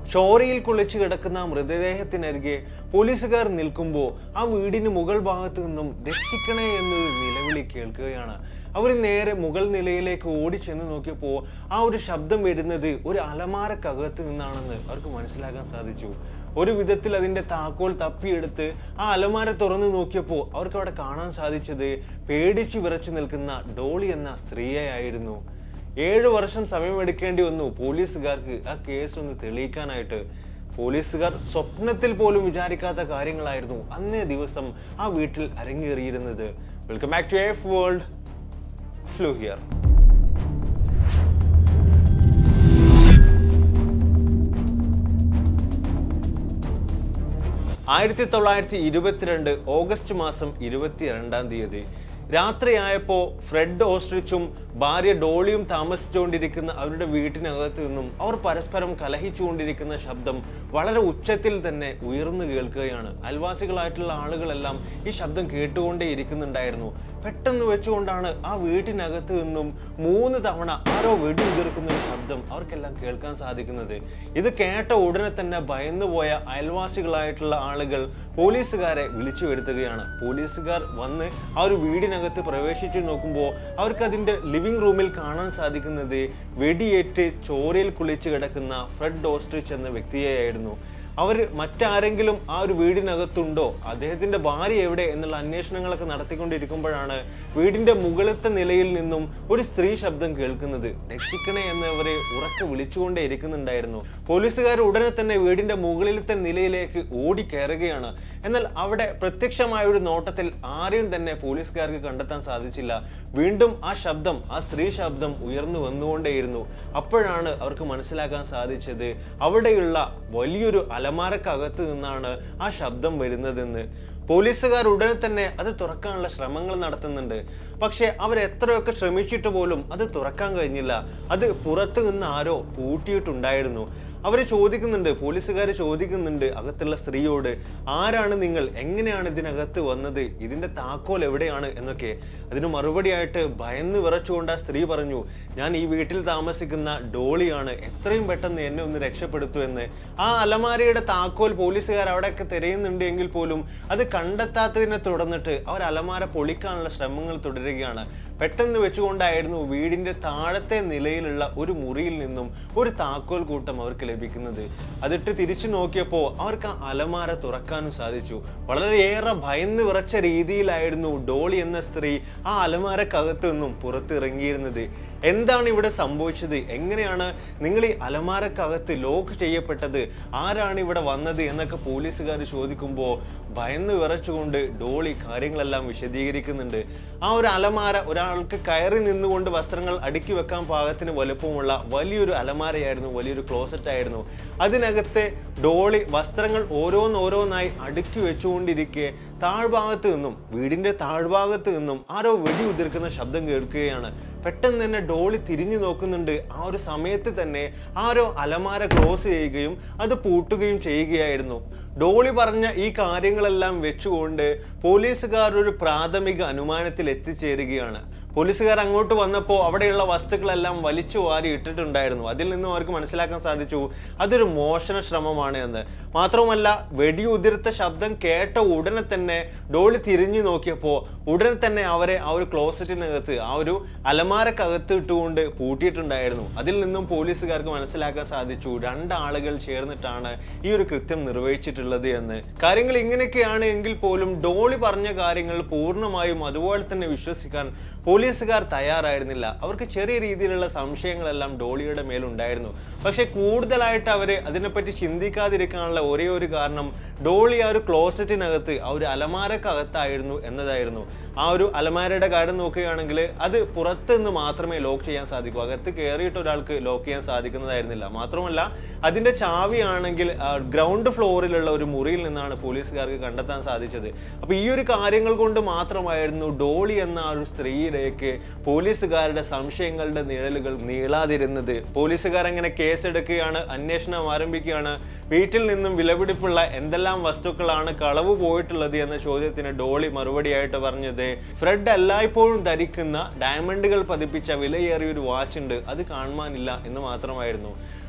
ചോരയിൽ കുളിച്ച് കിടക്കുന്ന മൃതദേഹത്തിനരികെ പോലീസുകാർ നിൽക്കുമ്പോൾ ആ വീടിന് മുകൾ ഭാഗത്തു നിന്നും രക്ഷിക്കണേ എന്നൊരു നിലവിളി കേൾക്കുകയാണ് അവർ നേരെ മുകൾ നിലയിലേക്ക് ഓടി ചെന്ന് നോക്കിയപ്പോൾ ആ ഒരു ശബ്ദം വരുന്നത് ഒരു അലമാരക്കകത്ത് നിന്നാണെന്ന് അവർക്ക് മനസ്സിലാക്കാൻ സാധിച്ചു ഒരു വിധത്തിൽ അതിന്റെ താക്കോൽ തപ്പിയെടുത്ത് ആ അലമാര തുറന്നു നോക്കിയപ്പോൾ അവർക്ക് അവിടെ കാണാൻ സാധിച്ചത് പേടിച്ചു വിറച്ചു നിൽക്കുന്ന ഡോളി എന്ന സ്ത്രീയായിരുന്നു ഏഴ് വർഷം സമയമെടുക്കേണ്ടി വന്നു പോലീസുകാർക്ക് ആ കേസ് ഒന്ന് തെളിയിക്കാനായിട്ട് പോലീസുകാർ സ്വപ്നത്തിൽ പോലും വിചാരിക്കാത്ത കാര്യങ്ങളായിരുന്നു അന്നേ ദിവസം ആ വീട്ടിൽ അരങ്ങേറിയിരുന്നത് welcome back to F world flu here ആയിരത്തി തൊള്ളായിരത്തി ഇരുപത്തിരണ്ട് ഓഗസ്റ്റ് മാസം ഇരുപത്തിരണ്ടാം തീയതി രാത്രിയായപ്പോൾ ഫ്രെഡ് ഓസ്ട്രിച്ചും ഭാര്യ ഡോളിയും താമസിച്ചുകൊണ്ടിരിക്കുന്ന അവരുടെ വീട്ടിനകത്ത് നിന്നും അവർ പരസ്പരം കലഹിച്ചുകൊണ്ടിരിക്കുന്ന ശബ്ദം വളരെ ഉച്ചത്തിൽ തന്നെ ഉയർന്നു കേൾക്കുകയാണ് അയൽവാസികളായിട്ടുള്ള ആളുകളെല്ലാം ഈ ശബ്ദം കേട്ടുകൊണ്ടേ ഇരിക്കുന്നുണ്ടായിരുന്നു പെട്ടെന്ന് വെച്ചുകൊണ്ടാണ് ആ വീട്ടിനകത്ത് നിന്നും മൂന്ന് തവണ ആരോ വെടി ഉതിർക്കുന്ന ഒരു ശബ്ദം അവർക്കെല്ലാം കേൾക്കാൻ സാധിക്കുന്നത് ഇത് കേട്ട ഉടനെ തന്നെ ഭയന്നുപോയ അയൽവാസികളായിട്ടുള്ള ആളുകൾ പോലീസുകാരെ വിളിച്ചു വരുത്തുകയാണ് പോലീസുകാർ വന്ന് ആ ഒരു വീടിനകത്ത് പ്രവേശിച്ചു നോക്കുമ്പോൾ അവർക്ക് അതിന്റെ ലിവിംഗ് റൂമിൽ കാണാൻ സാധിക്കുന്നത് വെടിയേറ്റ് ചോരയിൽ കുളിച്ച് കിടക്കുന്ന ഫ്രെഡ് ഓസ്ട്രിച്ച് എന്ന വ്യക്തിയെയായിരുന്നു അവർ മറ്റാരെങ്കിലും ആ ഒരു വീടിനകത്തുണ്ടോ അദ്ദേഹത്തിന്റെ ഭാര്യ എവിടെ എന്നുള്ള അന്വേഷണങ്ങളൊക്കെ നടത്തിക്കൊണ്ടിരിക്കുമ്പോഴാണ് വീടിന്റെ മുകളിലത്തെ നിലയിൽ നിന്നും ഒരു സ്ത്രീ ശബ്ദം കേൾക്കുന്നത് രക്ഷിക്കണേ എന്ന് അവരെ ഉറക്കെ വിളിച്ചുകൊണ്ടേ ഇരിക്കുന്നുണ്ടായിരുന്നു പോലീസുകാർ ഉടനെ തന്നെ വീടിന്റെ മുകളിലത്തെ നിലയിലേക്ക് ഓടി കയറുകയാണ് എന്നാൽ അവിടെ പ്രത്യക്ഷമായ ഒരു നോട്ടത്തിൽ ആരെയും തന്നെ പോലീസുകാർക്ക് കണ്ടെത്താൻ സാധിച്ചില്ല വീണ്ടും ആ ശബ്ദം ആ സ്ത്രീ ശബ്ദം ഉയർന്നു വന്നുകൊണ്ടേയിരുന്നു അപ്പോഴാണ് അവർക്ക് മനസ്സിലാക്കാൻ സാധിച്ചത് അവിടെയുള്ള വലിയൊരു അലമാരക്കകത്ത് നിന്നാണ് ആ ശബ്ദം വരുന്നതെന്ന് പോലീസുകാർ ഉടനെ തന്നെ അത് തുറക്കാനുള്ള ശ്രമങ്ങൾ നടത്തുന്നുണ്ട് പക്ഷെ അവർ എത്രയൊക്കെ ശ്രമിച്ചിട്ട് പോലും അത് തുറക്കാൻ കഴിഞ്ഞില്ല അത് പുറത്ത് നിന്ന് ആരോ പൂട്ടിയിട്ടുണ്ടായിരുന്നു അവർ ചോദിക്കുന്നുണ്ട് പോലീസുകാർ ചോദിക്കുന്നുണ്ട് അകത്തുള്ള സ്ത്രീയോട് ആരാണ് നിങ്ങൾ എങ്ങനെയാണ് ഇതിനകത്ത് വന്നത് ഇതിന്റെ താക്കോൽ എവിടെയാണ് എന്നൊക്കെ അതിന് മറുപടിയായിട്ട് ഭയന്ന് വിറച്ചുകൊണ്ട് ആ സ്ത്രീ പറഞ്ഞു ഞാൻ ഈ വീട്ടിൽ താമസിക്കുന്ന ഡോളിയാണ് എത്രയും പെട്ടെന്ന് എന്നെ ഒന്ന് രക്ഷപ്പെടുത്തു എന്ന് ആ അലമാരയുടെ താക്കോൽ പോലീസുകാർ അവിടെയൊക്കെ തിരയുന്നുണ്ട് എങ്കിൽ പോലും അത് കണ്ടെത്താത്തതിനെ തുടർന്നിട്ട് അവർ അലമാര പൊളിക്കാനുള്ള ശ്രമങ്ങൾ തുടരുകയാണ് പെട്ടെന്ന് വെച്ചുകൊണ്ടായിരുന്നു വീടിന്റെ താഴത്തെ നിലയിലുള്ള ഒരു മുറിയിൽ നിന്നും ഒരു താക്കോൽ കൂട്ടം അവർക്ക് ലഭിക്കുന്നത് അതിട്ട് തിരിച്ചു നോക്കിയപ്പോൾ അവർക്ക് ആ അലമാര തുറക്കാനും സാധിച്ചു വളരെയേറെ ഭയന്ന് വിറച്ച രീതിയിലായിരുന്നു ഡോളി എന്ന സ്ത്രീ ആ അലമാരക്കകത്ത് നിന്നും പുറത്തിറങ്ങിയിരുന്നത് എന്താണ് ഇവിടെ സംഭവിച്ചത് എങ്ങനെയാണ് നിങ്ങൾ ഈ അലമാരക്കകത്ത് ലോക്ക് ചെയ്യപ്പെട്ടത് ആരാണ് ഇവിടെ വന്നത് എന്നൊക്കെ പോലീസുകാർ ചോദിക്കുമ്പോൾ ഭയന്ന് വിറച്ചുകൊണ്ട് ഡോളി കാര്യങ്ങളെല്ലാം വിശദീകരിക്കുന്നുണ്ട് ആ ഒരു അലമാര ഒരാൾക്ക് കയറി നിന്നുകൊണ്ട് വസ്ത്രങ്ങൾ അടുക്കി വെക്കാൻ പാകത്തിന് വലുപ്പമുള്ള വലിയൊരു അലമാരയായിരുന്നു വലിയൊരു ക്ലോസറ്റ് ആയിരുന്നു അതിനകത്ത് ഡോളി വസ്ത്രങ്ങൾ ഓരോന്നോരോന്നായി അടുക്കി വെച്ചുകൊണ്ടിരിക്കെ താഴ്ഭാഗത്ത് നിന്നും വീടിന്റെ താഴ്ഭാഗത്ത് നിന്നും ആരോ വെടി ഉതിർക്കുന്ന ശബ്ദം കേൾക്കുകയാണ് പെട്ടെന്ന് തന്നെ ഡോളി തിരിഞ്ഞു നോക്കുന്നുണ്ട് ആ ഒരു സമയത്ത് തന്നെ ആരോ അലമാര ക്ലോസ് ചെയ്യുകയും അത് പൂട്ടുകയും ചെയ്യുകയായിരുന്നു ഡോളി പറഞ്ഞ ഈ കാര്യങ്ങളെല്ലാം വെച്ചുകൊണ്ട് പോലീസുകാർ ഒരു പ്രാഥമിക അനുമാനത്തിൽ എത്തിച്ചേരുകയാണ് പോലീസുകാർ അങ്ങോട്ട് വന്നപ്പോൾ അവിടെയുള്ള വസ്തുക്കളെല്ലാം വലിച്ചു വാരി ഇട്ടിട്ടുണ്ടായിരുന്നു അതിൽ നിന്നും അവർക്ക് മനസ്സിലാക്കാൻ സാധിച്ചു അതൊരു മോഷണ ശ്രമമാണ് എന്ന് മാത്രവുമല്ല വെടിയുതിർത്ത ശബ്ദം കേട്ട ഉടനെ തന്നെ ഡോളി തിരിഞ്ഞു നോക്കിയപ്പോൾ ഉടനെ തന്നെ അവരെ ആ ഒരു ക്ലോസറ്റിനകത്ത് ആ ഒരു അലമാരക്കകത്ത് ഇട്ടുകൊണ്ട് പൂട്ടിയിട്ടുണ്ടായിരുന്നു അതിൽ നിന്നും പോലീസുകാർക്ക് മനസ്സിലാക്കാൻ സാധിച്ചു രണ്ടാളുകൾ ചേർന്നിട്ടാണ് ഈ ഒരു കൃത്യം നിർവഹിച്ചിട്ടുള്ളത് എന്ന് കാര്യങ്ങൾ ഇങ്ങനെയൊക്കെയാണ് എങ്കിൽ പോലും ഡോളി പറഞ്ഞ കാര്യങ്ങൾ പൂർണ്ണമായും അതുപോലെ തന്നെ വിശ്വസിക്കാൻ പോലീസുകാർ തയ്യാറായിരുന്നില്ല അവർക്ക് ചെറിയ രീതിയിലുള്ള സംശയങ്ങളെല്ലാം ഡോളിയുടെ മേലുണ്ടായിരുന്നു പക്ഷെ കൂടുതലായിട്ട് അവര് അതിനെപ്പറ്റി ചിന്തിക്കാതിരിക്കാനുള്ള ഒരേ ഒരു കാരണം ഡോളി ആ ഒരു ക്ലോസറ്റിനകത്ത് ആ ഒരു അലമാരക്കകത്തായിരുന്നു എന്നതായിരുന്നു ആ ഒരു അലമാരയുടെ കാര്യം നോക്കുകയാണെങ്കിൽ അത് പുറത്ത് നിന്ന് മാത്രമേ ലോക്ക് ചെയ്യാൻ സാധിക്കൂ അകത്ത് കയറിയിട്ട് ഒരാൾക്ക് ലോക്ക് ചെയ്യാൻ സാധിക്കുന്നതായിരുന്നില്ല മാത്രമല്ല അതിന്റെ ചാവിയാണെങ്കിൽ ഗ്രൗണ്ട് ഫ്ലോറിലുള്ള ഒരു മുറിയിൽ നിന്നാണ് പോലീസുകാർക്ക് കണ്ടെത്താൻ സാധിച്ചത് അപ്പൊ ഈ ഒരു കാര്യങ്ങൾ കൊണ്ട് മാത്രമായിരുന്നു ഡോളി എന്ന ആ ഒരു സ്ത്രീയിലേക്ക് പോലീസുകാരുടെ സംശയങ്ങളുടെ നിഴലുകൾ നീളാതിരുന്നത് പോലീസുകാർ അങ്ങനെ കേസെടുക്കുകയാണ് അന്വേഷണം ആരംഭിക്കുകയാണ് വീട്ടിൽ നിന്നും വിലപിടിപ്പുള്ള എന്തെല്ലാം വസ്തുക്കളാണ് കളവ് പോയിട്ടുള്ളത് എന്ന ചോദ്യത്തിന് ഡോളി മറുപടിയായിട്ട് പറഞ്ഞത് ഫ്രെഡ് എല്ലായ്പ്പോഴും ധരിക്കുന്ന ഡയമണ്ടുകൾ പതിപ്പിച്ച വിലയേറിയ ഒരു വാച്ച് ഉണ്ട് അത് കാണുവാനില്ല എന്ന് മാത്രമായിരുന്നു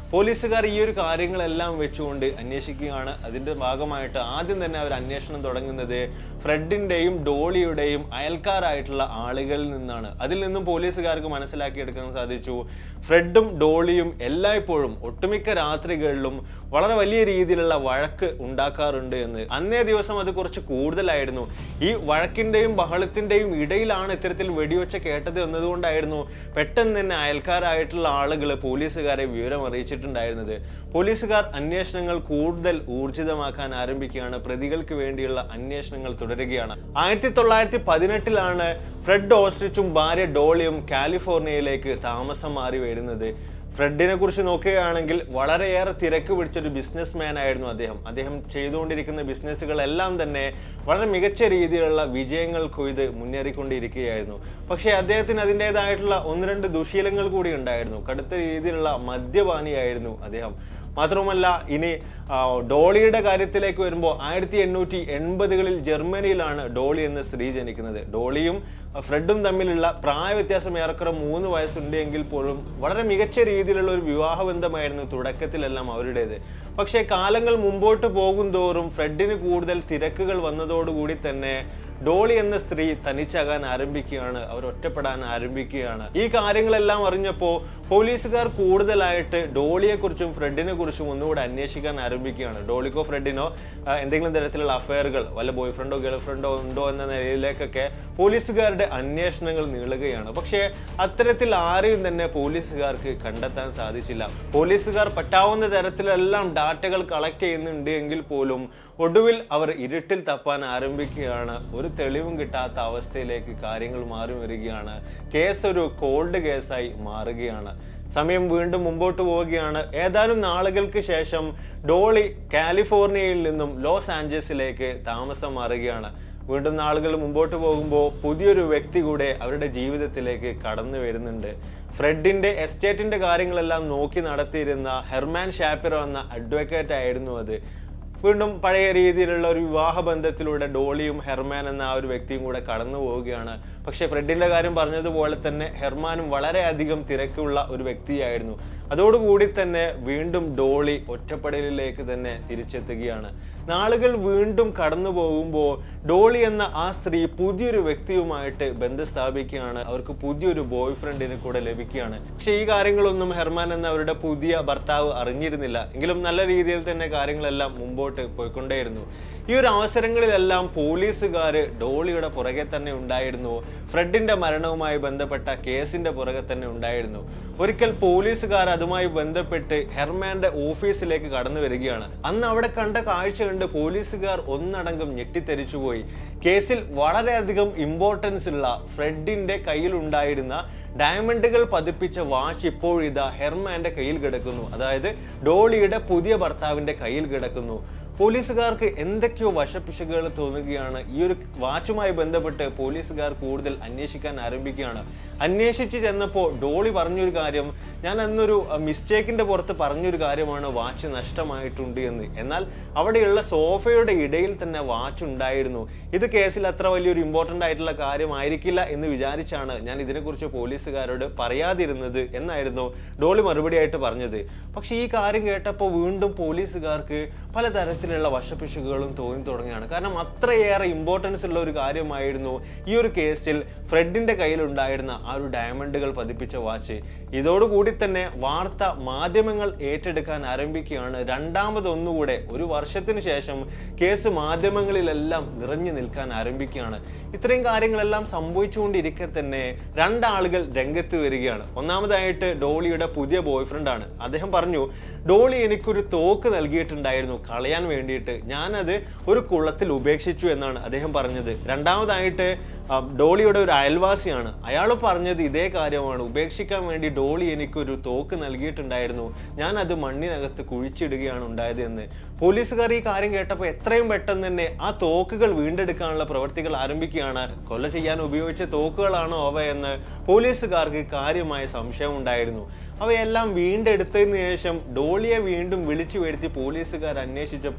പോലീസുകാർ ഈ ഒരു കാര്യങ്ങളെല്ലാം വെച്ചുകൊണ്ട് അന്വേഷിക്കുകയാണ് അതിന്റെ ഭാഗമായിട്ട് ആദ്യം തന്നെ അവർ അന്വേഷണം തുടങ്ങുന്നത് ഫ്രെഡിന്റെയും ഡോളിയുടെയും അയൽക്കാരായിട്ടുള്ള ആളുകളിൽ നിന്നാണ് അതിൽ നിന്നും പോലീസുകാർക്ക് മനസ്സിലാക്കിയെടുക്കാൻ സാധിച്ചു ഫ്രെഡും ഡോളിയും എല്ലായ്പ്പോഴും ഒട്ടുമിക്ക രാത്രികളിലും വളരെ വലിയ രീതിയിലുള്ള വഴക്ക് ഉണ്ടാക്കാറുണ്ട് എന്ന് അന്നേ ദിവസം അത് കുറച്ച് കൂടുതലായിരുന്നു ഈ വഴക്കിന്റെയും ബഹളത്തിന്റെയും ഇടയിലാണ് ഇത്തരത്തിൽ വെടിവെച്ച കേട്ടത് എന്നതുകൊണ്ടായിരുന്നു പെട്ടെന്ന് തന്നെ അയൽക്കാരായിട്ടുള്ള ആളുകൾ പോലീസുകാരെ വിവരം അറിയിച്ചിട്ടുണ്ടായിരുന്നത് പോലീസുകാർ അന്വേഷണങ്ങൾ കൂടുതൽ ഊർജിതമാക്കാൻ ആരംഭിക്കുകയാണ് പ്രതികൾക്ക് വേണ്ടിയുള്ള അന്വേഷണങ്ങൾ തുടരുകയാണ് ആയിരത്തി തൊള്ളായിരത്തി പതിനെട്ടിലാണ് ഫ്രെഡ് ഓസ്ട്രിച്ചും ഭാര്യ ഡോളിയും കാലിഫോർണിയയിലേക്ക് താമസം മാറി വരുന്നത് ഫ്രെഡിനെ കുറിച്ച് നോക്കുകയാണെങ്കിൽ വളരെയേറെ തിരക്ക് പിടിച്ചൊരു ബിസിനസ് മാൻ ആയിരുന്നു അദ്ദേഹം അദ്ദേഹം ചെയ്തുകൊണ്ടിരിക്കുന്ന ബിസിനസ്സുകളെല്ലാം തന്നെ വളരെ മികച്ച രീതിയിലുള്ള വിജയങ്ങൾ കൊയ്ത് മുന്നേറിക്കൊണ്ടിരിക്കുകയായിരുന്നു പക്ഷേ അദ്ദേഹത്തിന് അതിൻ്റെതായിട്ടുള്ള ഒന്ന് രണ്ട് ദുശീലങ്ങൾ കൂടി ഉണ്ടായിരുന്നു കടുത്ത രീതിയിലുള്ള മദ്യപാനിയായിരുന്നു അദ്ദേഹം മാത്രമല്ല ഇനി ആ, ഡോളിയുടെ കാര്യത്തിലേക്ക് വരുമ്പോൾ ആയിരത്തി എണ്ണൂറ്റി എൺപതുകളിൽ ജർമ്മനിയിലാണ് ഡോളി എന്ന സ്ത്രീ ജനിക്കുന്നത് ഡോളിയും ആ, ഫ്രെഡും തമ്മിലുള്ള പ്രായ വ്യത്യാസം ഏറെക്കുറെ മൂന്ന് വയസ്സുണ്ട് എങ്കിൽ പോലും വളരെ മികച്ച രീതിയിലുള്ള ഒരു വിവാഹബന്ധമായിരുന്നു തുടക്കത്തിലെല്ലാം അവരുടേത് പക്ഷേ കാലങ്ങൾ മുമ്പോട്ട് പോകും തോറും ഫ്രെഡിന് കൂടുതൽ തിരക്കുകൾ വന്നതോടുകൂടി തന്നെ ഡോളി എന്ന സ്ത്രീ തനിച്ചാകാൻ ആരംഭിക്കുകയാണ് അവർ ഒറ്റപ്പെടാൻ ആരംഭിക്കുകയാണ് ഈ കാര്യങ്ങളെല്ലാം അറിഞ്ഞപ്പോൾ പോലീസുകാർ കൂടുതലായിട്ട് ഡോളിയെ കുറിച്ചും ഫ്രെഡിനെ കുറിച്ചും ഒന്നുകൂടെ അന്വേഷിക്കാൻ ആരംഭിക്കുകയാണ് ഡോളിക്കോ ഫ്രെഡിനോ ആ, എന്തെങ്കിലും തരത്തിലുള്ള അഫയറുകൾ വല്ല ബോയ് ഫ്രണ്ടോ ഗേൾ ഫ്രണ്ടോ ഉണ്ടോ എന്ന നിലയിലേക്കൊക്കെ പോലീസുകാരുടെ അന്വേഷണങ്ങൾ നീളുകയാണ് പക്ഷേ അത്തരത്തിൽ ആരെയും തന്നെ പോലീസുകാർക്ക് കണ്ടെത്താൻ സാധിച്ചില്ല പോലീസുകാർ പറ്റാവുന്ന തരത്തിലെല്ലാം ഡാറ്റകൾ കളക്ട് ചെയ്യുന്നുണ്ട് എങ്കിൽ പോലും ഒടുവിൽ അവർ ഇരുട്ടിൽ തപ്പാൻ ആരംഭിക്കുകയാണ് ഒരു തെളിവും കിട്ടാത്ത അവസ്ഥയിലേക്ക് കാര്യങ്ങൾ മാറി വരികയാണ് കേസ് ഒരു കോൾഡ് കേസായി മാറുകയാണ് സമയം വീണ്ടും മുമ്പോട്ട് പോവുകയാണ് ഏതാനും നാളുകൾക്ക് ശേഷം ഡോളി കാലിഫോർണിയയിൽ നിന്നും ലോസ് ആഞ്ചൽസിലേക്ക് താമസം മാറുകയാണ് വീണ്ടും നാളുകൾ മുമ്പോട്ട് പോകുമ്പോൾ പുതിയൊരു വ്യക്തി കൂടെ അവരുടെ ജീവിതത്തിലേക്ക് കടന്നു വരുന്നുണ്ട് ഫ്രെഡിന്റെ എസ്റ്റേറ്റിന്റെ കാര്യങ്ങളെല്ലാം നോക്കി നടത്തിയിരുന്ന ഹെർമാൻ ഷാപ്പിറോ എന്ന അഡ്വക്കേറ്റ് ആയിരുന്നു അത് വീണ്ടും പഴയ രീതിയിലുള്ള ഒരു വിവാഹ ബന്ധത്തിലൂടെ ഡോളിയും ഹെർമാൻ എന്ന ആ ഒരു വ്യക്തിയും കൂടെ കടന്നു പോവുകയാണ് പക്ഷേ ഫ്രെഡിന്റെ കാര്യം പറഞ്ഞതുപോലെ തന്നെ ഹെർമാനും വളരെയധികം തിരക്കുള്ള ഒരു വ്യക്തിയായിരുന്നു അതോടുകൂടി തന്നെ വീണ്ടും ഡോളി ഒറ്റപ്പെടലിലേക്ക് തന്നെ തിരിച്ചെത്തുകയാണ് നാളുകൾ വീണ്ടും കടന്നു പോകുമ്പോൾ ഡോളി എന്ന ആ സ്ത്രീ പുതിയൊരു വ്യക്തിയുമായിട്ട് ബന്ധം സ്ഥാപിക്കുകയാണ് അവർക്ക് പുതിയൊരു ബോയ് ഫ്രണ്ടിനെ കൂടെ ലഭിക്കുകയാണ് പക്ഷേ ഈ കാര്യങ്ങളൊന്നും ഹെർമാൻ എന്ന അവരുടെ പുതിയ ഭർത്താവ് അറിഞ്ഞിരുന്നില്ല എങ്കിലും നല്ല രീതിയിൽ തന്നെ കാര്യങ്ങളെല്ലാം മുമ്പോട്ട് പോയിക്കൊണ്ടേയിരുന്നു ഈ ഒരു അവസരങ്ങളിലെല്ലാം പോലീസുകാർ ഡോളിയുടെ പുറകെ തന്നെ ഉണ്ടായിരുന്നു ഫ്രെഡിന്റെ മരണവുമായി ബന്ധപ്പെട്ട കേസിന്റെ പുറകെ തന്നെ ഉണ്ടായിരുന്നു ഒരിക്കൽ പോലീസുകാർ അതുമായി ബന്ധപ്പെട്ട് ഹെർമാന്റെ ഓഫീസിലേക്ക് കടന്നു വരികയാണ് അന്ന് അവിടെ കണ്ട കാഴ്ച കണ്ട് പോലീസുകാർ ഒന്നടങ്കം ഞെട്ടിത്തെരിച്ചുപോയി കേസിൽ വളരെയധികം ഇമ്പോർട്ടൻസ് ഉള്ള ഫ്രെഡിന്റെ കയ്യിലുണ്ടായിരുന്ന ഡയമണ്ടുകൾ പതിപ്പിച്ച വാച്ച് ഇപ്പോഴിതാ ഹെർമാന്റെ കയ്യിൽ കിടക്കുന്നു അതായത് ഡോളിയുടെ പുതിയ ഭർത്താവിന്റെ കയ്യിൽ കിടക്കുന്നു പോലീസുകാർക്ക് എന്തൊക്കെയോ വശപ്പിശകുകൾ തോന്നുകയാണ് ഈ ഒരു വാച്ചുമായി ബന്ധപ്പെട്ട് പോലീസുകാർ കൂടുതൽ അന്വേഷിക്കാൻ ആരംഭിക്കുകയാണ് അന്വേഷിച്ച് ചെന്നപ്പോൾ ഡോളി പറഞ്ഞൊരു കാര്യം ഞാൻ അന്നൊരു മിസ്റ്റേക്കിന്റെ പുറത്ത് പറഞ്ഞൊരു കാര്യമാണ് വാച്ച് നഷ്ടമായിട്ടുണ്ട് എന്ന് എന്നാൽ അവിടെയുള്ള സോഫയുടെ ഇടയിൽ തന്നെ വാച്ച് ഉണ്ടായിരുന്നു ഇത് കേസിൽ അത്ര വലിയൊരു ഇമ്പോർട്ടൻ്റ് ആയിട്ടുള്ള കാര്യമായിരിക്കില്ല എന്ന് വിചാരിച്ചാണ് ഞാൻ ഇതിനെക്കുറിച്ച് പോലീസുകാരോട് പറയാതിരുന്നത് എന്നായിരുന്നു ഡോളി മറുപടിയായിട്ട് പറഞ്ഞത് പക്ഷേ ഈ കാര്യം കേട്ടപ്പോൾ വീണ്ടും പോലീസുകാർക്ക് പലതരത്തിലുള്ള വശപ്പിശകുകളും തോന്നി തുടങ്ങുകയാണ് കാരണം അത്രയേറെ ഇമ്പോർട്ടൻസ് ഉള്ള ഒരു കാര്യമായിരുന്നു ഈ ഒരു കേസിൽ ഫ്രെഡിന്റെ കയ്യിലുണ്ടായിരുന്ന ആ ഒരു ഡയമണ്ടുകൾ പതിപ്പിച്ച വാച്ച് ഇതോടുകൂടി തന്നെ വാർത്ത മാധ്യമങ്ങൾ ഏറ്റെടുക്കാൻ ആരംഭിക്കുകയാണ് രണ്ടാമതൊന്നുകൂടെ ഒരു വർഷത്തിന് ശേഷം കേസ് മാധ്യമങ്ങളിലെല്ലാം നിറഞ്ഞു നിൽക്കാൻ ആരംഭിക്കുകയാണ് ഇത്രയും കാര്യങ്ങളെല്ലാം സംഭവിച്ചുകൊണ്ടിരിക്കെ തന്നെ രണ്ടാളുകൾ രംഗത്ത് വരികയാണ് ഒന്നാമതായിട്ട് ഡോളിയുടെ പുതിയ ബോയ് ഫ്രണ്ട് ആണ് അദ്ദേഹം പറഞ്ഞു ഡോളി എനിക്കൊരു തോക്ക് നൽകിയിട്ടുണ്ടായിരുന്നു കളയാൻ വേണ്ടിയിട്ട് ഞാനത് ഒരു കുളത്തിൽ ഉപേക്ഷിച്ചു എന്നാണ് അദ്ദേഹം പറഞ്ഞത് രണ്ടാമതായിട്ട് ആ, ഡോളിയുടെ ഒരു അയൽവാസിയാണ് അയാൾ പറഞ്ഞത് ഇതേ കാര്യമാണ് ഉപേക്ഷിക്കാൻ വേണ്ടി ഡോളി എനിക്കൊരു തോക്ക് നൽകിയിട്ടുണ്ടായിരുന്നു ഞാൻ അത് മണ്ണിനകത്ത് കുഴിച്ചിടുകയാണ് ഉണ്ടായത് എന്ന് പോലീസുകാർ ഈ കാര്യം കേട്ടപ്പോൾ എത്രയും പെട്ടെന്ന് തന്നെ ആ തോക്കുകൾ വീണ്ടെടുക്കാനുള്ള പ്രവർത്തികൾ ആരംഭിക്കുകയാണ് കൊല ചെയ്യാൻ ഉപയോഗിച്ച തോക്കുകളാണോ അവ എന്ന് പോലീസുകാർക്ക് കാര്യമായ സംശയം ഉണ്ടായിരുന്നു അവയെല്ലാം വീണ്ടെടുത്തതിന് ശേഷം ഡോളിയെ വീണ്ടും വിളിച്ചു വരുത്തി പോലീസുകാർ അന്വേഷിച്ചപ്പോൾ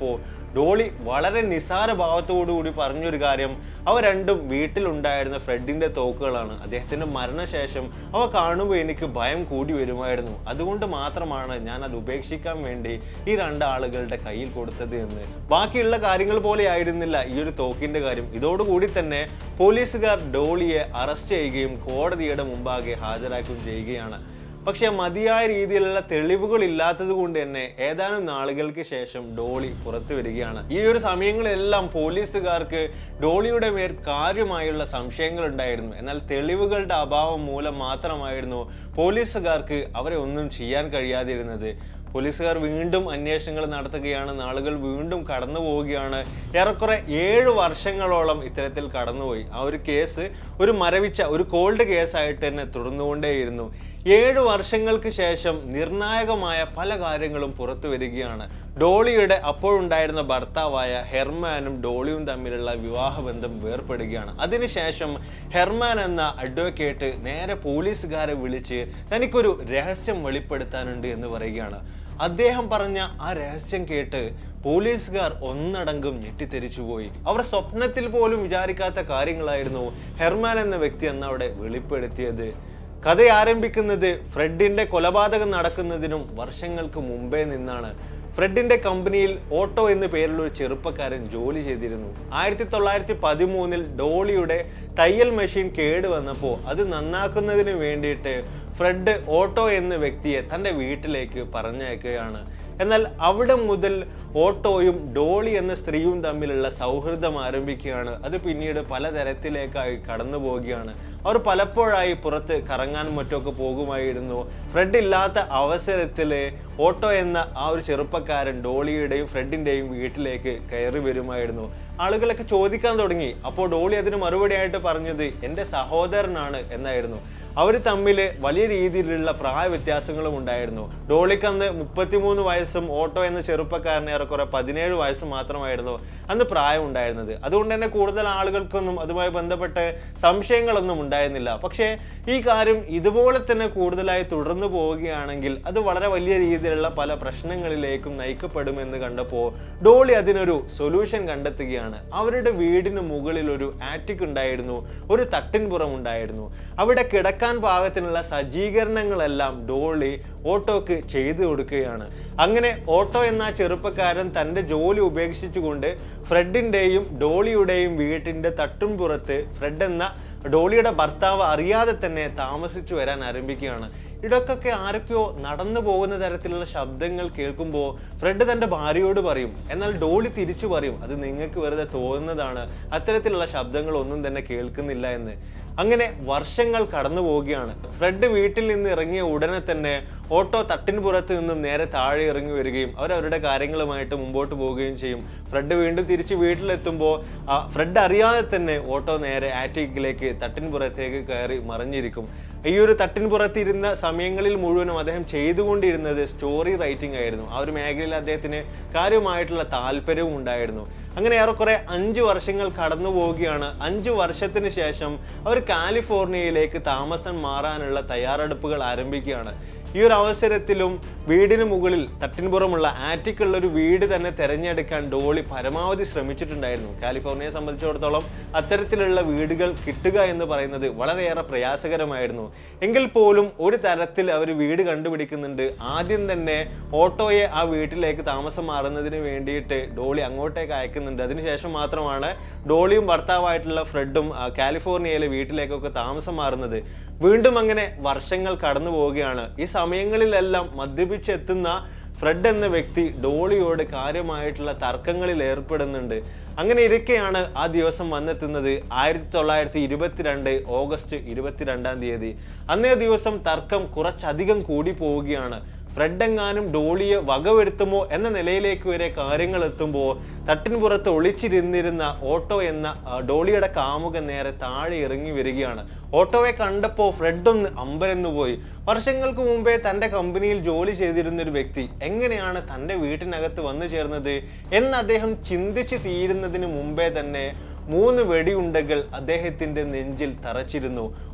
ചോദിച്ചപ്പോൾ ഡോളി വളരെ നിസാര ഭാവത്തോടു കൂടി പറഞ്ഞൊരു കാര്യം അവ രണ്ടും വീട്ടിലുണ്ടായിരുന്ന ഫ്രെഡിന്റെ തോക്കുകളാണ് അദ്ദേഹത്തിന്റെ മരണശേഷം അവ കാണുമ്പോൾ എനിക്ക് ഭയം കൂടി വരുമായിരുന്നു അതുകൊണ്ട് മാത്രമാണ് ഞാൻ അത് ഉപേക്ഷിക്കാൻ വേണ്ടി ഈ രണ്ടാളുകളുടെ കയ്യിൽ കൊടുത്തത് എന്ന് ബാക്കിയുള്ള കാര്യങ്ങൾ പോലെ ആയിരുന്നില്ല ഈ ഒരു തോക്കിന്റെ കാര്യം ഇതോടുകൂടി തന്നെ പോലീസുകാർ ഡോളിയെ അറസ്റ്റ് ചെയ്യുകയും കോടതിയുടെ മുമ്പാകെ ഹാജരാക്കുകയും ചെയ്യുകയാണ് പക്ഷെ മതിയായ രീതിയിലുള്ള തെളിവുകൾ ഇല്ലാത്തത് കൊണ്ട് തന്നെ ഏതാനും നാളുകൾക്ക് ശേഷം ഡോളി പുറത്തു വരികയാണ് ഈ ഒരു സമയങ്ങളെല്ലാം പോലീസുകാർക്ക് ഡോളിയുടെ മേൽ കാര്യമായുള്ള സംശയങ്ങൾ ഉണ്ടായിരുന്നു എന്നാൽ തെളിവുകളുടെ അഭാവം മൂലം മാത്രമായിരുന്നു പോലീസുകാർക്ക് അവരെ ഒന്നും ചെയ്യാൻ കഴിയാതിരുന്നത് പോലീസുകാർ വീണ്ടും അന്വേഷണങ്ങൾ നടത്തുകയാണ് നാളുകൾ വീണ്ടും കടന്നു പോവുകയാണ് ഏറെക്കുറെ ഏഴ് വർഷങ്ങളോളം ഇത്തരത്തിൽ കടന്നുപോയി ആ ഒരു കേസ് ഒരു മരവിച്ച ഒരു കോൾഡ് കേസായിട്ട് തന്നെ തുടർന്നുകൊണ്ടേയിരുന്നു ഏഴ് വർഷങ്ങൾക്ക് ശേഷം നിർണായകമായ പല കാര്യങ്ങളും പുറത്തു വരികയാണ് ഡോളിയുടെ അപ്പോഴുണ്ടായിരുന്ന ഭർത്താവായ ഹെർമാനും ഡോളിയും തമ്മിലുള്ള വിവാഹബന്ധം വേർപ്പെടുകയാണ് അതിനുശേഷം ഹെർമാൻ എന്ന അഡ്വക്കേറ്റ് നേരെ പോലീസുകാരെ വിളിച്ച് തനിക്കൊരു രഹസ്യം വെളിപ്പെടുത്താനുണ്ട് എന്ന് പറയുകയാണ് അദ്ദേഹം പറഞ്ഞ ആ രഹസ്യം കേട്ട് പോലീസുകാർ ഒന്നടങ്കം ഞെട്ടിത്തെരിച്ചുപോയി അവർ സ്വപ്നത്തിൽ പോലും വിചാരിക്കാത്ത കാര്യങ്ങളായിരുന്നു ഹെർമാൻ എന്ന വ്യക്തി അന്ന് അവിടെ വെളിപ്പെടുത്തിയത് കഥ ആരംഭിക്കുന്നത് ഫ്രെഡിന്റെ കൊലപാതകം നടക്കുന്നതിനും വർഷങ്ങൾക്ക് മുമ്പേ നിന്നാണ് ഫ്രെഡിന്റെ കമ്പനിയിൽ ഓട്ടോ എന്ന പേരുള്ള ഒരു ചെറുപ്പക്കാരൻ ജോലി ചെയ്തിരുന്നു ആയിരത്തി തൊള്ളായിരത്തി പതിമൂന്നിൽ ഡോളിയുടെ തയ്യൽ മെഷീൻ കേടുവന്നപ്പോൾ അത് നന്നാക്കുന്നതിന് വേണ്ടിയിട്ട് ഫ്രെഡ് ഓട്ടോ എന്ന വ്യക്തിയെ തൻ്റെ വീട്ടിലേക്ക് പറഞ്ഞയക്കുകയാണ് എന്നാൽ അവിടെ മുതൽ ഓട്ടോയും ഡോളി എന്ന സ്ത്രീയും തമ്മിലുള്ള സൗഹൃദം ആരംഭിക്കുകയാണ് അത് പിന്നീട് പലതരത്തിലേക്കായി കടന്നു പോവുകയാണ് അവർ പലപ്പോഴായി പുറത്ത് കറങ്ങാനും മറ്റൊക്കെ പോകുമായിരുന്നു ഫ്രെഡ് ഇല്ലാത്ത അവസരത്തിൽ ഓട്ടോ എന്ന ആ ഒരു ചെറുപ്പക്കാരൻ ഡോളിയുടെയും ഫ്രെഡിൻ്റെയും വീട്ടിലേക്ക് കയറി വരുമായിരുന്നു ആളുകളൊക്കെ ചോദിക്കാൻ തുടങ്ങി അപ്പോൾ ഡോളി അതിന് മറുപടിയായിട്ട് പറഞ്ഞത് എൻ്റെ സഹോദരനാണ് എന്നായിരുന്നു അവർ തമ്മിൽ വലിയ രീതിയിലുള്ള പ്രായ വ്യത്യാസങ്ങളും ഉണ്ടായിരുന്നു ഡോളിക്ക് അന്ന് മുപ്പത്തിമൂന്ന് വയസ്സും ഓട്ടോ എന്ന ചെറുപ്പക്കാരന് ഏറെക്കുറെ പതിനേഴ് വയസ്സ് മാത്രമായിരുന്നു അന്ന് പ്രായം ഉണ്ടായിരുന്നത് അതുകൊണ്ട് തന്നെ കൂടുതൽ ആളുകൾക്കൊന്നും അതുമായി ബന്ധപ്പെട്ട് സംശയങ്ങളൊന്നും ഉണ്ടായിരുന്നില്ല പക്ഷേ ഈ കാര്യം ഇതുപോലെ തന്നെ കൂടുതലായി തുടർന്നു പോവുകയാണെങ്കിൽ അത് വളരെ വലിയ രീതിയിലുള്ള പല പ്രശ്നങ്ങളിലേക്കും നയിക്കപ്പെടുമെന്ന് കണ്ടപ്പോൾ ഡോളി അതിനൊരു സൊല്യൂഷൻ കണ്ടെത്തുകയാണ് അവരുടെ വീടിന് മുകളിൽ ഒരു ആറ്റിക് ഉണ്ടായിരുന്നു ഒരു തട്ടിൻപുറം ഉണ്ടായിരുന്നു അവിടെ കിടക്കാൻ പാകത്തിനുള്ള സജ്ജീകരണങ്ങളെല്ലാം ഡോളി ഓട്ടോക്ക് ചെയ്തു കൊടുക്കുകയാണ് അങ്ങനെ ഓട്ടോ എന്ന ആ ചെറുപ്പക്കാരൻ തൻ്റെ ജോലി ഉപേക്ഷിച്ചുകൊണ്ട് ഫ്രെഡിൻ്റെയും ഡോളിയുടെയും വീട്ടിൻ്റെ തട്ടുംപുറത്ത് ഫ്രെഡ് എന്ന ഡോളിയുടെ ഭർത്താവ് അറിയാതെ തന്നെ താമസിച്ചു വരാൻ ആരംഭിക്കുകയാണ് ഇടക്കൊക്കെ ആരൊക്കെയോ നടന്നു പോകുന്ന തരത്തിലുള്ള ശബ്ദങ്ങൾ കേൾക്കുമ്പോൾ ഫ്രെഡ് തൻ്റെ ഭാര്യയോട് പറയും എന്നാൽ ഡോളി തിരിച്ചു പറയും അത് നിങ്ങൾക്ക് വെറുതെ തോന്നുന്നതാണ് അത്തരത്തിലുള്ള ശബ്ദങ്ങളൊന്നും തന്നെ കേൾക്കുന്നില്ല എന്ന് അങ്ങനെ വർഷങ്ങൾ കടന്നു പോവുകയാണ് ഫ്രെഡ് വീട്ടിൽ നിന്ന് ഇറങ്ങിയ ഉടനെ തന്നെ ഓട്ടോ തട്ടിൻപുറത്ത് നിന്നും നേരെ താഴെ ഇറങ്ങി വരികയും അവർ അവരുടെ കാര്യങ്ങളുമായിട്ട് മുമ്പോട്ട് പോവുകയും ചെയ്യും ഫ്രെഡ് വീണ്ടും തിരിച്ച് വീട്ടിലെത്തുമ്പോൾ ആ ഫ്രെഡ് അറിയാതെ തന്നെ ഓട്ടോ നേരെ ആറ്റിക്കിലേക്ക് തട്ടിൻപുറത്തേക്ക് കയറി മറിഞ്ഞിരിക്കും ഈ ഒരു തട്ടിൻപുറത്തിരുന്ന സമയങ്ങളിൽ മുഴുവനും അദ്ദേഹം ചെയ്തുകൊണ്ടിരുന്നത് സ്റ്റോറി റൈറ്റിംഗ് ആയിരുന്നു ആ ഒരു മേഖലയിൽ അദ്ദേഹത്തിന് കാര്യമായിട്ടുള്ള താല്പര്യവും ഉണ്ടായിരുന്നു അങ്ങനെ ഏറെക്കുറെ അഞ്ച് വർഷങ്ങൾ കടന്നു പോവുകയാണ് അഞ്ച് വർഷത്തിന് ശേഷം അവർ കാലിഫോർണിയയിലേക്ക് താമസം മാറാനുള്ള തയ്യാറെടുപ്പുകൾ ആരംഭിക്കുകയാണ് ഈ ഒരു അവസരത്തിലും വീടിന് മുകളിൽ തട്ടിൻപുറമുള്ള ആറ്റിക്കുള്ള ഒരു വീട് തന്നെ തിരഞ്ഞെടുക്കാൻ ഡോളി പരമാവധി ശ്രമിച്ചിട്ടുണ്ടായിരുന്നു കാലിഫോർണിയയെ സംബന്ധിച്ചിടത്തോളം അത്തരത്തിലുള്ള വീടുകൾ കിട്ടുക എന്ന് പറയുന്നത് വളരെയേറെ പ്രയാസകരമായിരുന്നു എങ്കിൽ പോലും ഒരു തരത്തിൽ അവർ വീട് കണ്ടുപിടിക്കുന്നുണ്ട് ആദ്യം തന്നെ ഓട്ടോയെ ആ വീട്ടിലേക്ക് താമസം മാറുന്നതിന് വേണ്ടിയിട്ട് ഡോളി അങ്ങോട്ടേക്ക് അയക്കുന്നുണ്ട് അതിനുശേഷം മാത്രമാണ് ഡോളിയും ഭർത്താവായിട്ടുള്ള ഫ്രെഡും ആ, കാലിഫോർണിയയിലെ വീട്ടിലേക്കൊക്കെ താമസം മാറുന്നത് വീണ്ടും അങ്ങനെ വർഷങ്ങൾ കടന്നു പോവുകയാണ് ഈ സമയങ്ങളിലെല്ലാം മദ്യപിച്ചെത്തുന്ന ഫ്രെഡ് എന്ന വ്യക്തി ഡോളിയോട് കാര്യമായിട്ടുള്ള തർക്കങ്ങളിൽ ഏർപ്പെടുന്നുണ്ട് അങ്ങനെ ഇരിക്കെയാണ് ആ ദിവസം വന്നെത്തുന്നത് ആയിരത്തി തൊള്ളായിരത്തി ഇരുപത്തിരണ്ട് ഓഗസ്റ്റ് ഇരുപത്തിരണ്ടാം തീയതി അന്നേ ദിവസം തർക്കം കുറച്ചധികം കൂടി പോവുകയാണ് ഫ്രെഡ് എങ്ങാനും ഡോളിയെ വകവരുത്തുമോ എന്ന നിലയിലേക്ക് വരെ കാര്യങ്ങൾ എത്തുമ്പോൾ തട്ടിൻപുറത്ത് ഒളിച്ചിരുന്നിരുന്ന ഓട്ടോ എന്ന ആ, ഡോളിയുടെ കാമുകൻ നേരെ താഴെ ഇറങ്ങി വരികയാണ് ഓട്ടോയെ കണ്ടപ്പോൾ ഫ്രെഡ് ഒന്ന് അമ്പരന്നു പോയി വർഷങ്ങൾക്ക് മുമ്പേ തൻ്റെ കമ്പനിയിൽ ജോലി ചെയ്തിരുന്ന ഒരു വ്യക്തി എങ്ങനെയാണ് തൻ്റെ വീട്ടിനകത്ത് വന്നു ചേർന്നത് എന്ന് അദ്ദേഹം ചിന്തിച്ച് തീരുന്നതിന് മുമ്പേ തന്നെ മൂന്ന് വെടിയുണ്ടകൾ അദ്ദേഹത്തിന്റെ നെഞ്ചിൽ തറച്ചിരുന്നു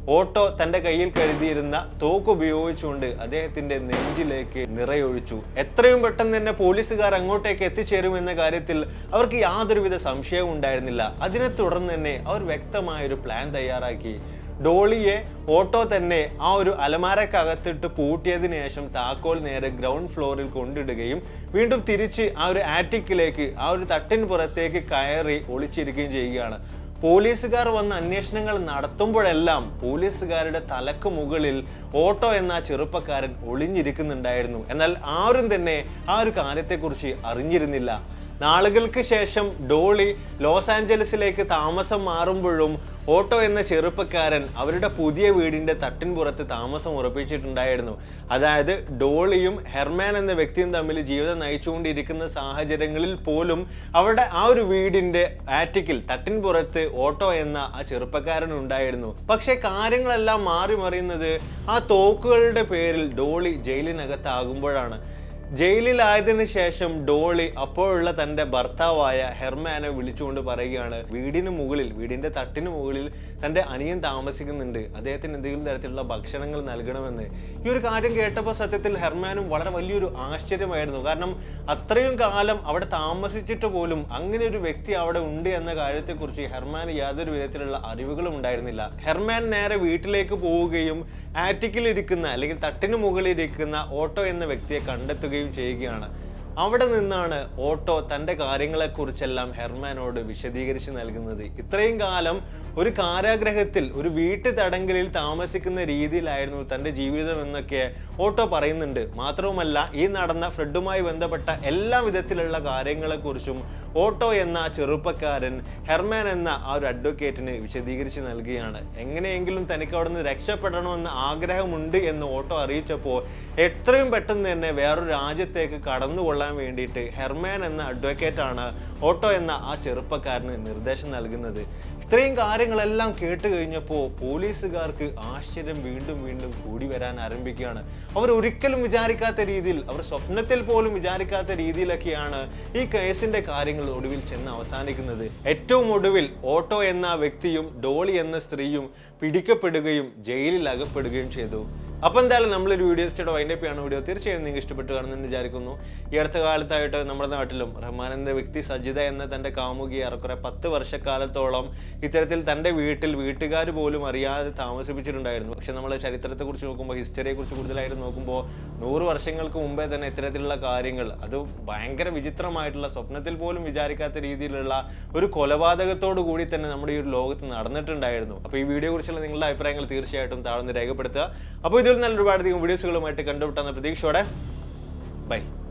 ഓട്ടോ തന്റെ കയ്യിൽ കരുതിയിരുന്ന തോക്ക് ഉപയോഗിച്ചുകൊണ്ട് അദ്ദേഹത്തിന്റെ നെഞ്ചിലേക്ക് നിറയൊഴിച്ചു എത്രയും പെട്ടെന്ന് തന്നെ പോലീസുകാർ അങ്ങോട്ടേക്ക് എത്തിച്ചേരുമെന്ന കാര്യത്തിൽ അവർക്ക് യാതൊരുവിധ സംശയവും ഉണ്ടായിരുന്നില്ല അതിനെ തുടർന്ന് തന്നെ അവർ വ്യക്തമായ ഒരു പ്ലാൻ തയ്യാറാക്കി ഡോളിയെ ഓട്ടോ തന്നെ ആ ഒരു അലമാരക്കകത്തിട്ട് പൂട്ടിയതിനു ശേഷം താക്കോൽ നേരെ ഗ്രൗണ്ട് ഫ്ലോറിൽ കൊണ്ടിടുകയും വീണ്ടും തിരിച്ച് ആ ഒരു ആറ്റിക്കിലേക്ക് ആ ഒരു തട്ടിന് പുറത്തേക്ക് കയറി ഒളിച്ചിരിക്കുകയും ചെയ്യുകയാണ് പോലീസുകാർ വന്ന് അന്വേഷണങ്ങൾ നടത്തുമ്പോഴെല്ലാം പോലീസുകാരുടെ തലക്ക് മുകളിൽ ഓട്ടോ എന്ന ആ ചെറുപ്പക്കാരൻ ഒളിഞ്ഞിരിക്കുന്നുണ്ടായിരുന്നു എന്നാൽ ആരും തന്നെ ആ ഒരു കാര്യത്തെക്കുറിച്ച് അറിഞ്ഞിരുന്നില്ല നാളുകൾക്ക് ശേഷം ഡോളി ലോസ് ആഞ്ചലസിലേക്ക് താമസം മാറുമ്പോഴും ഓട്ടോ എന്ന ചെറുപ്പക്കാരൻ അവരുടെ പുതിയ വീടിന്റെ തട്ടിൻപുറത്ത് താമസം ഉറപ്പിച്ചിട്ടുണ്ടായിരുന്നു അതായത് ഡോളിയും ഹെർമാൻ എന്ന വ്യക്തിയും തമ്മിൽ ജീവിതം നയിച്ചുകൊണ്ടിരിക്കുന്ന സാഹചര്യങ്ങളിൽ പോലും അവരുടെ ആ ഒരു വീടിന്റെ ആറ്റിക്കിൽ തട്ടിൻപുറത്ത് ഓട്ടോ എന്ന ആ ചെറുപ്പക്കാരൻ ഉണ്ടായിരുന്നു പക്ഷെ കാര്യങ്ങളെല്ലാം മാറി മറിയുന്നത് ആ തോക്കുകളുടെ പേരിൽ ഡോളി ജയിലിനകത്താകുമ്പോഴാണ് ജയിലിലായതിനു ശേഷം ഡോളി അപ്പോഴുള്ള തന്റെ ഭർത്താവായ ഹെർമാനെ വിളിച്ചുകൊണ്ട് പറയുകയാണ് വീടിന് മുകളിൽ വീടിന്റെ തട്ടിന് മുകളിൽ തന്റെ അനിയൻ താമസിക്കുന്നുണ്ട് അദ്ദേഹത്തിന് എന്തെങ്കിലും തരത്തിലുള്ള ഭക്ഷണങ്ങൾ നൽകണമെന്ന് ഈ ഒരു കാര്യം കേട്ടപ്പോൾ സത്യത്തിൽ ഹെർമാനും വളരെ വലിയൊരു ആശ്ചര്യമായിരുന്നു കാരണം അത്രയും കാലം അവിടെ താമസിച്ചിട്ട് പോലും അങ്ങനെ ഒരു വ്യക്തി അവിടെ ഉണ്ട് എന്ന കാര്യത്തെക്കുറിച്ച് ഹെർമാന് യാതൊരു വിധത്തിലുള്ള അറിവുകളും ഉണ്ടായിരുന്നില്ല ഹെർമാൻ നേരെ വീട്ടിലേക്ക് പോവുകയും ആറ്റിക്കിൽ ഇരിക്കുന്ന അല്ലെങ്കിൽ തട്ടിന് മുകളിൽ ഇരിക്കുന്ന ഓട്ടോ എന്ന വ്യക്തിയെ കണ്ടെത്തുകയും ചെയ്യുകയാണ് അവിടെ നിന്നാണ് ഓട്ടോ തൻ്റെ കാര്യങ്ങളെക്കുറിച്ചെല്ലാം ഹെർമാനോട് വിശദീകരിച്ച് നൽകുന്നത് ഇത്രയും കാലം ഒരു കാരാഗ്രഹത്തിൽ ഒരു വീട്ടു തടങ്കലിൽ താമസിക്കുന്ന രീതിയിലായിരുന്നു തൻ്റെ ജീവിതം എന്നൊക്കെ ഓട്ടോ പറയുന്നുണ്ട് മാത്രവുമല്ല ഈ നടന്ന ഫ്രെഡുമായി ബന്ധപ്പെട്ട എല്ലാ വിധത്തിലുള്ള കാര്യങ്ങളെക്കുറിച്ചും ഓട്ടോ എന്ന ആ ചെറുപ്പക്കാരൻ ഹെർമാൻ എന്ന ആ ഒരു അഡ്വക്കേറ്റിന് വിശദീകരിച്ച് നൽകുകയാണ് എങ്ങനെയെങ്കിലും തനിക്ക് അവിടെ നിന്ന് രക്ഷപ്പെടണമെന്ന് ആഗ്രഹമുണ്ട് എന്ന് ഓട്ടോ അറിയിച്ചപ്പോൾ എത്രയും പെട്ടെന്ന് തന്നെ വേറൊരു രാജ്യത്തേക്ക് കടന്നുകൊള്ളാൻ വേണ്ടിയിട്ട് ഹെർമാൻ എന്ന അഡ്വക്കേറ്റ് ആണ് ഓട്ടോ എന്ന ആ ചെറുപ്പക്കാരന് നിർദ്ദേശം നൽകുന്നത് ഇത്രയും കാര്യങ്ങളെല്ലാം കേട്ട് കഴിഞ്ഞപ്പോൾ പോലീസുകാർക്ക് ആശ്ചര്യം വീണ്ടും വീണ്ടും കൂടി വരാൻ ആരംഭിക്കുകയാണ് അവർ ഒരിക്കലും വിചാരിക്കാത്ത രീതിയിൽ അവർ സ്വപ്നത്തിൽ പോലും വിചാരിക്കാത്ത രീതിയിലൊക്കെയാണ് ഈ കേസിന്റെ കാര്യങ്ങൾ ഒടുവിൽ ചെന്ന് അവസാനിക്കുന്നത് ഏറ്റവും ഒടുവിൽ ഓട്ടോ എന്ന വ്യക്തിയും ഡോളി എന്ന സ്ത്രീയും പിടിക്കപ്പെടുകയും ജയിലിൽ അകപ്പെടുകയും ചെയ്തു അപ്പോൾ എന്തായാലും നമ്മളൊരു വീഡിയോ സ്റ്റേഡ് വൈൻഡപ്പ് ചെയ്യാണ് വീഡിയോ തീർച്ചയായും നിങ്ങൾക്ക് ഇഷ്ടപ്പെട്ട് കാണുമെന്ന് വിചാരിക്കുന്നു ഈ അടുത്ത കാലത്തായിട്ട് നമ്മുടെ നാട്ടിലും റഹ്മാൻ എന്ന വ്യക്തി സജിത എന്ന തൻ്റെ കാമുകി ഏറെക്കുറെ പത്ത് വർഷക്കാലത്തോളം ഇത്തരത്തിൽ തൻ്റെ വീട്ടിൽ വീട്ടുകാർ പോലും അറിയാതെ താമസിപ്പിച്ചിട്ടുണ്ടായിരുന്നു പക്ഷെ നമ്മൾ ചരിത്രത്തെക്കുറിച്ച് നോക്കുമ്പോൾ ഹിസ്റ്ററിയെക്കുറിച്ച് കൂടുതലായിട്ട് നോക്കുമ്പോൾ നൂറ് വർഷങ്ങൾക്ക് മുമ്പേ തന്നെ ഇത്തരത്തിലുള്ള കാര്യങ്ങൾ അത് ഭയങ്കര വിചിത്രമായിട്ടുള്ള സ്വപ്നത്തിൽ പോലും വിചാരിക്കാത്ത രീതിയിലുള്ള ഒരു കൊലപാതകത്തോടു കൂടി തന്നെ നമ്മുടെ ഈ ഒരു ലോകത്ത് നടന്നിട്ടുണ്ടായിരുന്നു അപ്പോൾ ഈ വീഡിയോ കുറിച്ചുള്ള നിങ്ങളുടെ അഭിപ്രായങ്ങൾ തീർച്ചയായിട്ടും താഴ്ന്ന് രേഖപ്പെടുത്തുക അപ്പോൾ ഇതിൽ നല്ല ഒരുപാടധികം വീഡിയോസുകളുമായിട്ട് കണ്ടുപിട്ടാന്ന പ്രതീക്ഷയോടെ ബൈ